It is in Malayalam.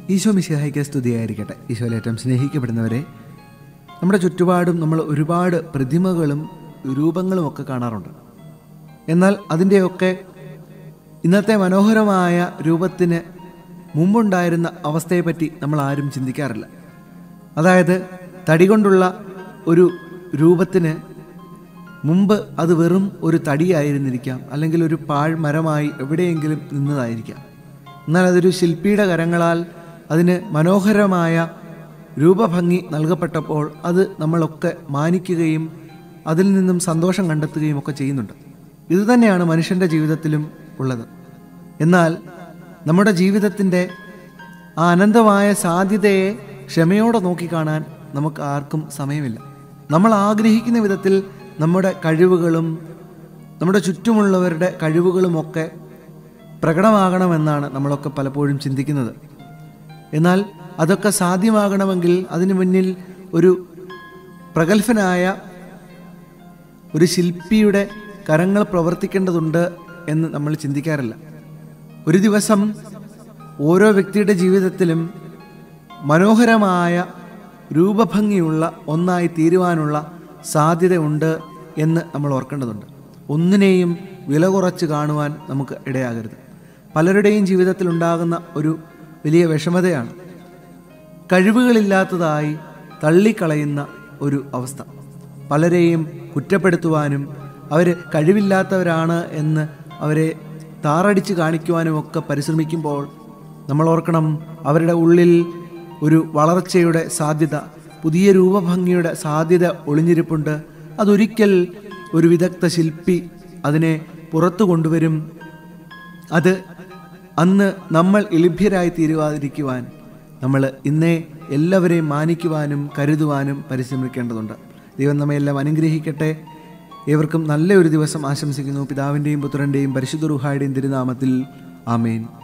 ഈശോ മിശിഹായിക്ക് സ്തുതിയായിരിക്കട്ടെ ഈശോയിലേറ്റം സ്നേഹിക്കപ്പെടുന്നവരെ നമ്മുടെ ചുറ്റുപാടും നമ്മൾ ഒരുപാട് പ്രതിമകളും രൂപങ്ങളും ഒക്കെ കാണാറുണ്ട് എന്നാൽ അതിൻ്റെയൊക്കെ ഇന്നത്തെ മനോഹരമായ രൂപത്തിന് മുമ്പുണ്ടായിരുന്ന അവസ്ഥയെപ്പറ്റി നമ്മൾ ആരും ചിന്തിക്കാറില്ല അതായത് തടി കൊണ്ടുള്ള ഒരു രൂപത്തിന് മുമ്പ് അത് വെറും ഒരു തടിയായിരുന്നിരിക്കാം അല്ലെങ്കിൽ ഒരു പാഴ്മരമായി എവിടെയെങ്കിലും നിന്നതായിരിക്കാം എന്നാൽ അതൊരു ശില്പിയുടെ കരങ്ങളാൽ അതിന് മനോഹരമായ രൂപഭംഗി നൽകപ്പെട്ടപ്പോൾ അത് നമ്മളൊക്കെ മാനിക്കുകയും അതിൽ നിന്നും സന്തോഷം കണ്ടെത്തുകയും ഒക്കെ ചെയ്യുന്നുണ്ട് ഇതുതന്നെയാണ് മനുഷ്യൻ്റെ ജീവിതത്തിലും ഉള്ളത് എന്നാൽ നമ്മുടെ ജീവിതത്തിൻ്റെ ആ അനന്തമായ സാധ്യതയെ ക്ഷമയോടെ നോക്കിക്കാണാൻ നമുക്ക് ആർക്കും സമയമില്ല നമ്മൾ ആഗ്രഹിക്കുന്ന വിധത്തിൽ നമ്മുടെ കഴിവുകളും നമ്മുടെ ചുറ്റുമുള്ളവരുടെ കഴിവുകളുമൊക്കെ പ്രകടമാകണമെന്നാണ് നമ്മളൊക്കെ പലപ്പോഴും ചിന്തിക്കുന്നത് എന്നാൽ അതൊക്കെ സാധ്യമാകണമെങ്കിൽ അതിനു മുന്നിൽ ഒരു പ്രഗത്ഭനായ ഒരു ശില്പിയുടെ കരങ്ങൾ പ്രവർത്തിക്കേണ്ടതുണ്ട് എന്ന് നമ്മൾ ചിന്തിക്കാറില്ല ഒരു ദിവസം ഓരോ വ്യക്തിയുടെ ജീവിതത്തിലും മനോഹരമായ രൂപഭംഗിയുള്ള ഒന്നായി തീരുവാനുള്ള സാധ്യതയുണ്ട് എന്ന് നമ്മൾ ഓർക്കേണ്ടതുണ്ട് ഒന്നിനെയും വില കുറച്ച് കാണുവാൻ നമുക്ക് ഇടയാകരുത് പലരുടെയും ജീവിതത്തിൽ ഉണ്ടാകുന്ന ഒരു വലിയ വിഷമതയാണ് കഴിവുകളില്ലാത്തതായി തള്ളിക്കളയുന്ന ഒരു അവസ്ഥ പലരെയും കുറ്റപ്പെടുത്തുവാനും അവർ കഴിവില്ലാത്തവരാണ് എന്ന് അവരെ താറടിച്ച് കാണിക്കുവാനും ഒക്കെ പരിശ്രമിക്കുമ്പോൾ നമ്മൾ ഓർക്കണം അവരുടെ ഉള്ളിൽ ഒരു വളർച്ചയുടെ സാധ്യത പുതിയ രൂപഭംഗിയുടെ സാധ്യത ഒളിഞ്ഞിരിപ്പുണ്ട് അതൊരിക്കൽ ഒരു വിദഗ്ധ ശില്പി അതിനെ പുറത്തു കൊണ്ടുവരും അത് അന്ന് നമ്മൾ എളിഭ്യരായി തീരുവാതിരിക്കുവാൻ നമ്മൾ ഇന്നേ എല്ലാവരെയും മാനിക്കുവാനും കരുതുവാനും പരിശ്രമിക്കേണ്ടതുണ്ട് ദൈവം നമ്മെ എല്ലാം അനുഗ്രഹിക്കട്ടെ ഏവർക്കും നല്ലൊരു ദിവസം ആശംസിക്കുന്നു പിതാവിൻ്റെയും പുത്രൻ്റെയും പരിശുദ്ധ റുഹായുടെയും തിരുനാമത്തിൽ ആമേൻ